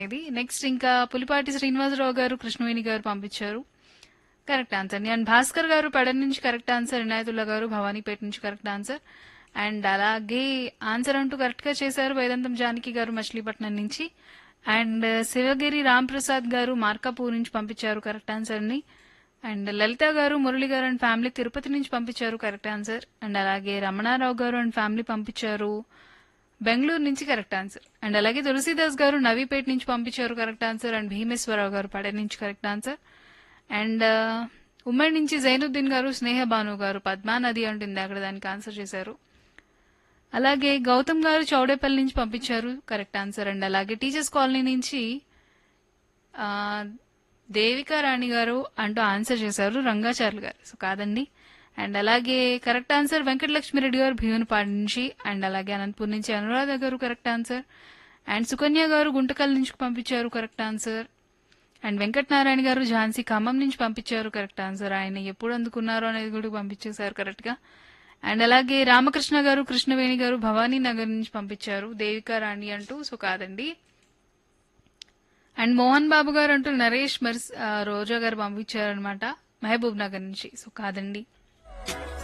ఇది నెక్స్ట్ ఇంకా పులిపాటి శ్రీనివాసరావు గారు కృష్ణవేణి గారు పంపించారు కరెక్ట్ ఆన్సర్ అండ్ భాస్కర్ గారు పెడన్ నుంచి కరెక్ట్ ఆన్సర్ ఇనాయతుల్లా గారు భవానీపేట నుంచి కరెక్ట్ ఆన్సర్ అండ్ అలాగే ఆన్సర్ అంటూ కరెక్ట్ గా చేశారు వేదాంతం జానకి గారు మచిలీపట్నం నుంచి అండ్ శివగిరి రామ్ ప్రసాద్ గారు మార్కాపూర్ నుంచి పంపించారు కరెక్ట్ ఆన్సర్ ని అండ్ లలిత గారు మురళి గారు అండ్ ఫ్యామిలీ తిరుపతి నుంచి పంపించారు కరెక్ట్ ఆన్సర్ అండ్ అలాగే రమణారావు గారు అండ్ ఫ్యామిలీ పంపించారు బెంగళూరు నుంచి కరెక్ట్ ఆన్సర్ అండ్ అలాగే తులసీదాస్ గారు నవీపేట నుంచి పంపించారు కరెక్ట్ ఆన్సర్ అండ్ భీమేశ్వరరావు గారు పడే నుంచి కరెక్ట్ ఆన్సర్ అండ్ ఉమ్మడి నుంచి జైనుద్దీన్ గారు స్నేహ భాను గారు పద్మా నది అంటుంది అక్కడ దానికి ఆన్సర్ చేశారు అలాగే గౌతమ్ గారు చౌడేపల్లి నుంచి పంపించారు కరెక్ట్ ఆన్సర్ అండ్ అలాగే టీచర్స్ కాలనీ నుంచి ఆ, దేవికా రాణి గారు అంటూ ఆన్సర్ చేశారు రంగాచార్యులు గారు సో కాదండి అండ్ అలాగే కరెక్ట్ ఆన్సర్ వెంకటలక్ష్మి గారు భీవనపాడు నుంచి అండ్ అలాగే అనంతపూర్ నుంచి అనురాధ గారు కరెక్ట్ ఆన్సర్ అండ్ సుకన్య గారు గుంటకల్ నుంచి పంపించారు కరెక్ట్ ఆన్సర్ అండ్ వెంకటనారాయణ గారు ఝాన్సీ ఖమ్మం నుంచి పంపించారు కరెక్ట్ ఆన్సర్ ఆయన ఎప్పుడు అందుకున్నారు అనేది కూడా పంపించేశారు కరెక్ట్ గా అండ్ అలాగే రామకృష్ణ గారు కృష్ణవేణి గారు భవానీ నగర్ నుంచి పంపించారు దేవికా రాణి అంటూ సో కాదండి అండ్ మోహన్ బాబు గారు అంటూ నరేష్ మర్స్ ఆ, రోజా గారు పంపించారు అనమాట మహబూబ్ నగర్ నుంచి సో కాదండి